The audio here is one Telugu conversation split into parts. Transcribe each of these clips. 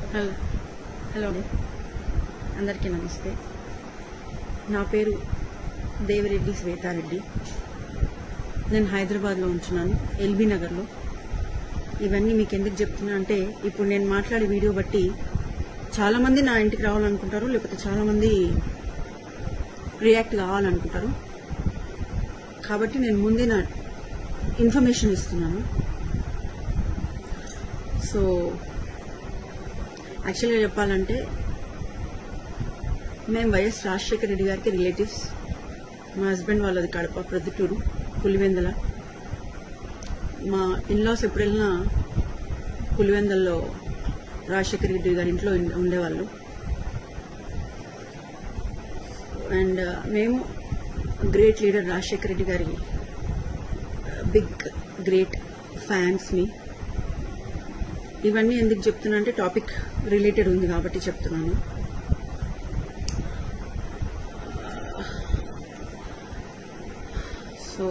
హలో హలో అండి అందరికీ నమస్తే నా పేరు దేవిరెడ్డి శ్వేతారెడ్డి నేను హైదరాబాద్లో ఉంటున్నాను ఎల్బీ నగర్లో ఇవన్నీ మీకు ఎందుకు చెప్తున్నా అంటే ఇప్పుడు నేను మాట్లాడే వీడియో బట్టి చాలామంది నా ఇంటికి రావాలనుకుంటారు లేకపోతే చాలామంది రియాక్ట్ కావాలనుకుంటారు కాబట్టి నేను ముందే నా ఇన్ఫర్మేషన్ ఇస్తున్నాను సో యాక్చువల్గా చెప్పాలంటే మేము వైఎస్ రాజశేఖర రెడ్డి గారికి రిలేటివ్స్ మా హస్బెండ్ వాళ్ళది కడప ప్రొద్దుటూరు పులివెందల మా ఇన్లాస్ ఎప్పుడు వెళ్ళినా పులివెందల్లో రాజశేఖర రెడ్డి గారి ఇంట్లో ఉండే- ఉండేవాళ్ళు అండ్ మేము గ్రేట్ లీడర్ రాజశేఖర రెడ్డి గారి బిగ్ గ్రేట్ ఫ్యాన్స్ మీ ఇవన్నీ ఎందుకు చెప్తున్నా అంటే టాపిక్ రిలేటెడ్ ఉంది కాబట్టి చెప్తున్నాను సో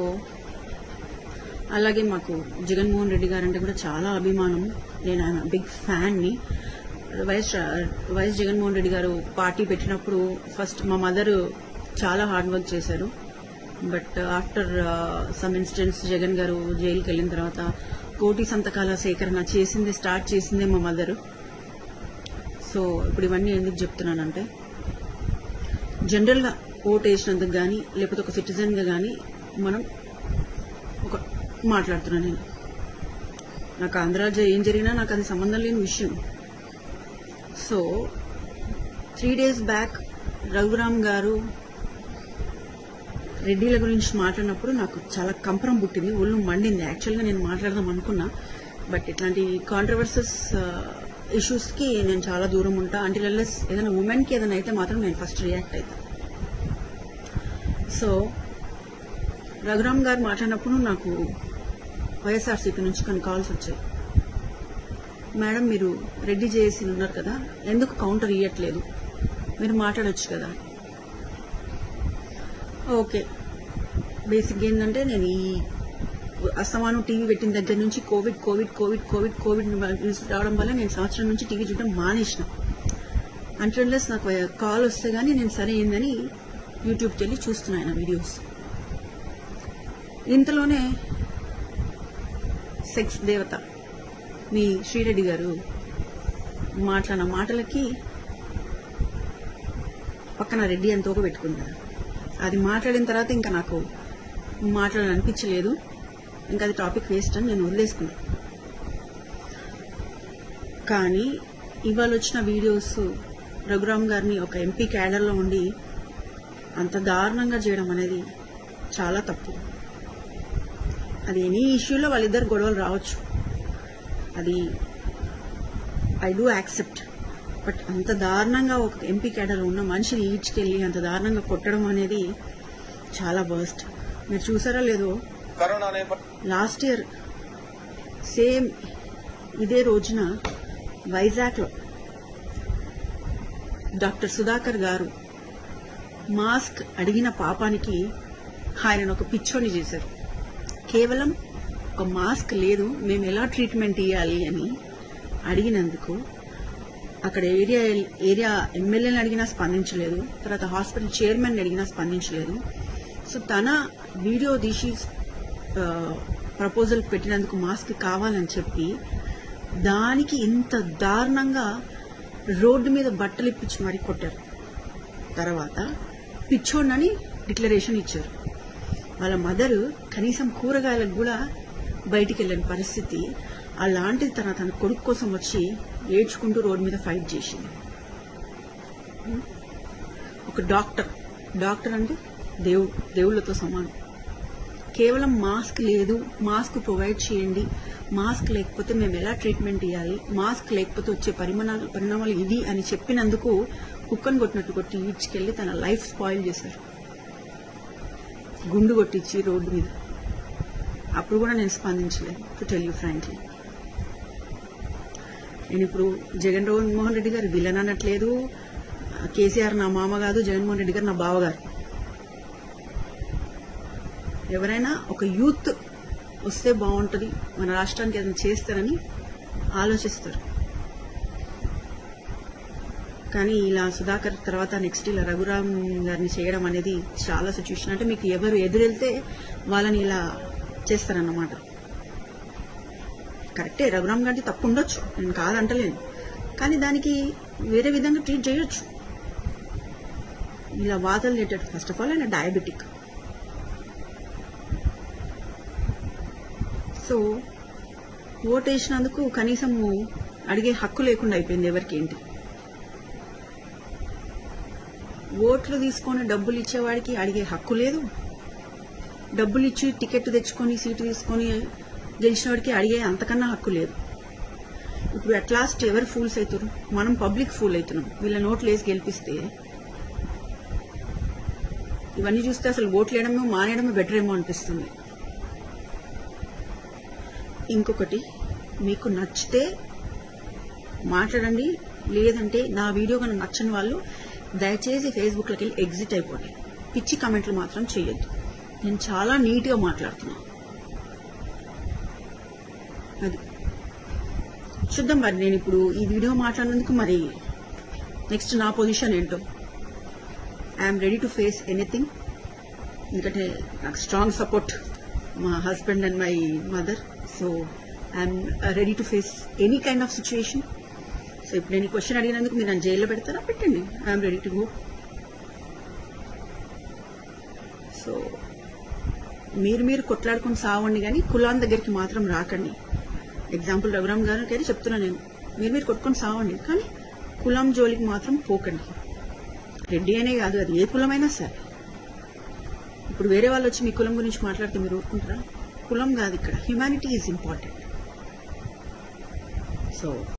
అలాగే మాకు జగన్మోహన్ రెడ్డి గారు అంటే కూడా చాలా అభిమానం నేను ఆయన బిగ్ ఫ్యాన్ని వైఎస్ రా- వైఎస్ జగన్మోహన్ రెడ్డి గారు పార్టీ పెట్టినప్పుడు ఫస్ట్ మా మదర్ చాలా హార్డ్ వర్క్ చేశారు but after some incidents Jagan garu జైలుకి వెళ్ళిన తర్వాత కోటి సంతకాల సేకరణ చేసింది స్టార్ట్ చేసిందే మా మదర్ సో ఇప్పుడు ఇవన్నీ ఎందుకు చెప్తున్నానంటే జనరల్గా ఓట్ వేసినందుకు కానీ లేకపోతే ఒక సిటిజన్గా కానీ మనం ఒక మాట్లాడుతున్నాను నేను నాకు ఆంధ్రాలో ఏం జరిగినా నాకు అది సంబంధం లేని విషయం so three days back Raghuram garu రెడ్డిల గురించి మాట్లాడినప్పుడు నాకు చాలా కంపరం పుట్టింది ఒళ్ళు మండింది యాక్చువల్గా నేను మాట్లాడదాం అనుకున్నా బట్ ఇట్లాంటి కాంట్రవర్సెస్ ఇష్యూస్కి నేను చాలా దూరం ఉంటా అంటే ఏదైనా ఉమెన్కి ఏదైనా అయితే మాత్రం నేను ఫస్ట్ రియాక్ట్ అవుతా సో రఘురామ్ గారు మాట్లాడినప్పుడు నాకు వైఎస్ఆర్సీపీ నుంచి కొన్ని కాల్స్ వచ్చాయి మేడం మీరు రెడ్డి చేసి ఉన్నారు కదా ఎందుకు కౌంటర్ ఇవ్వట్లేదు మీరు మాట్లాడొచ్చు కదా ఓకే బేసిక్ ఏంటంటే నేను ఈ అస్తమానం టీవీ పెట్టిన దగ్గర నుంచి Covid Covid Covid Covid Covid news రావడం వల్ల నేను సంవత్సరం నుంచి టీవీ చూడడం మానేసిన అంట్లెస్ నాకు కాల్ వస్తే గానీ నేను సరే ఏందని యూట్యూబ్కి వెళ్ళి చూస్తున్నాను వీడియోస్ ఇంతలోనే సెక్స్ దేవత మీ శ్రీరెడ్డి గారు మాట్లాడిన మాటలకి పక్కన రెడ్డి అని తోక పెట్టుకున్నారు అది మాట్లాడిన తర్వాత ఇంకా నాకు మాట్లాడాలనిపించలేదు ఇంకా అది టాపిక్ వేస్ట్ అని నేను వదిలేసుకున్నాను కానీ ఇవాళ వచ్చిన వీడియోస్ రఘురామ్ గారిని ఒక ఎంపీ క్యాడర్లో ఉండి అంత దారుణంగా చేయడం అనేది చాలా తప్పు అది ఎనీ ఇష్యూలో వాళ్ళిద్దరు గొడవలు రావచ్చు అది ఐ డూ యాక్సెప్ట్ బట్ అంత దారుణంగా ఒక ఎంపీ క్యాడర్ ఉన్న మనిషిని ఈడ్చుకెళ్ళి అంత దారుణంగా కొట్టడం అనేది చాలా వర్స్ట్ మీరు చూసారా లేదో కరోనా నేపథ్యం లాస్ట్ ఇయర్ సేమ్ ఇదే రోజున వైజాగ్లో డాక్టర్ సుధాకర్ గారు మాస్క్ అడిగిన పాపానికి ఆయన ఒక పిచ్చోని చేశారు కేవలం ఒక మాస్క్ లేదు మేము ఎలా ట్రీట్మెంట్ ఇవ్వాలి అని అడిగినందుకు అక్కడ ఏరియా ఏరియా ఎమ్మెల్యేని అడిగినా స్పందించలేదు తర్వాత హాస్పిటల్ చైర్మన్ అడిగినా స్పందించలేదు సో తన వీడియో తీసి ప్రపోజల్ పెట్టినందుకు మాస్క్ కావాలని చెప్పి దానికి ఇంత దారుణంగా రోడ్డు మీద బట్టలు ఇప్పించి మరీ కొట్టారు తర్వాత పిచ్చోడని డిక్లరేషన్ ఇచ్చారు వాళ్ళ మదర్ కనీసం కూరగాయలకు కూడా బయటికి వెళ్ళని పరిస్థితి అలాంటిది తన తన కొడుకు కోసం వచ్చి ఏడ్చుకుంటూ రోడ్డు మీద ఫైట్ చేసింది ఒక డాక్టర్ డాక్టర్ అంటే దేవు దేవుళ్ళతో సమానం కేవలం మాస్క్ లేదు మాస్క్ ప్రొవైడ్ చేయండి మాస్క్ లేకపోతే మేము ఎలా ట్రీట్మెంట్ ఇవ్వాలి మాస్క్ లేకపోతే వచ్చే పరిమాణాలు పరిణామాలు ఇది అని చెప్పినందుకు కుక్కను కొట్టినట్టు కొట్టి ఈడ్చుకెళ్లి తన లైఫ్ స్పాయిల్ చేశారు గుండు కొట్టించి రోడ్డు మీద అప్పుడు కూడా నేను స్పందించలేదు టు టెల్ యూ ఫ్రాంక్లీ నేను ఇప్పుడు జగన్ మోహన్ రెడ్డి గారు విలన్ అనట్లేదు కేసీఆర్ నా మామ కాదు జగన్మోహన్ రెడ్డి గారు నా బావగారు ఎవరైనా ఒక యూత్ వస్తే బాగుంటుంది మన రాష్ట్రానికి ఏదైనా చేస్తారని ఆలోచిస్తారు కానీ ఇలా సుధాకర్ తర్వాత నెక్స్ట్ ఇలా రఘురామ్ గారిని చేయడం అనేది చాలా సిచ్యువేషన్ అంటే మీకు ఎవరు ఎదురెళ్తే వాళ్ళని ఇలా చేస్తారన్నమాట కరెక్టే రఘురామ్ గారికి తప్పు ఉండొచ్చు నేను కాదంటలేను కానీ దానికి వేరే విధంగా ట్రీట్ చేయొచ్చు ఇలా వాతలు రిలేటెడ్ ఫస్ట్ ఆఫ్ ఆల్ ఆయన డయాబెటిక్ సో ఓటు వేసినందుకు కనీసము అడిగే హక్కు లేకుండా అయిపోయింది ఎవరికి ఏంటి ఓట్లు తీసుకొని డబ్బులు ఇచ్చేవాడికి అడిగే హక్కు లేదు డబ్బులు ఇచ్చి టికెట్ తెచ్చుకొని సీటు తీసుకొని గెలిచిన వాడికి అడిగే అంతకన్నా హక్కు లేదు ఇప్పుడు అట్ లాస్ట్ ఎవరు ఫూల్స్ అవుతారు మనం పబ్లిక్ ఫూల్ అవుతున్నాం వీళ్ళ నోట్లు వేసి గెలిపిస్తే ఇవన్నీ చూస్తే అసలు ఓట్లు వేయడమే మానేయడమే బెటర్ ఏమో అనిపిస్తుంది ఇంకొకటి మీకు నచ్చితే మాట్లాడండి లేదంటే నా వీడియో కనుక నచ్చని వాళ్ళు దయచేసి ఫేస్బుక్లోకి వెళ్ళి ఎగ్జిట్ అయిపోండి పిచ్చి కమెంట్లు మాత్రం చేయొద్దు నేను చాలా నీట్గా మాట్లాడుతున్నాను అది చూద్దాం మరి నేను ఇప్పుడు ఈ వీడియో మాట్లాడినందుకు మరి నెక్స్ట్ నా పొజిషన్ ఏంటో I'm ready to face anything ఎందుకంటే నాకు స్ట్రాంగ్ సపోర్ట్ మా husband and my mother so I'm ready to face any kind of situation so ఇప్పుడు నేను ఈ క్వశ్చన్ అడిగినందుకు మీరు నన్ను జైల్లో పెడతారా పెట్టండి I'm ready to go so మీరు మీరు కొట్లాడుకుని సావండి కానీ కులాన్ దగ్గరికి మాత్రం రాకండి ఎగ్జాంపుల్ రఘురామ్ గారికి అయితే చెప్తున్నా నేను మీరు మీరు కొట్టుకొని సావండి కానీ కులం జోలికి మాత్రం పోకండి రెడ్డి అనే కాదు అది ఏ కులమైనా సరే ఇప్పుడు వేరే వాళ్ళు వచ్చి మీ కులం గురించి మాట్లాడితే మీరు ఊరుకుంటారా కులం కాదు ఇక్కడ హ్యుమానిటీ ఈజ్ ఇంపార్టెంట్ సో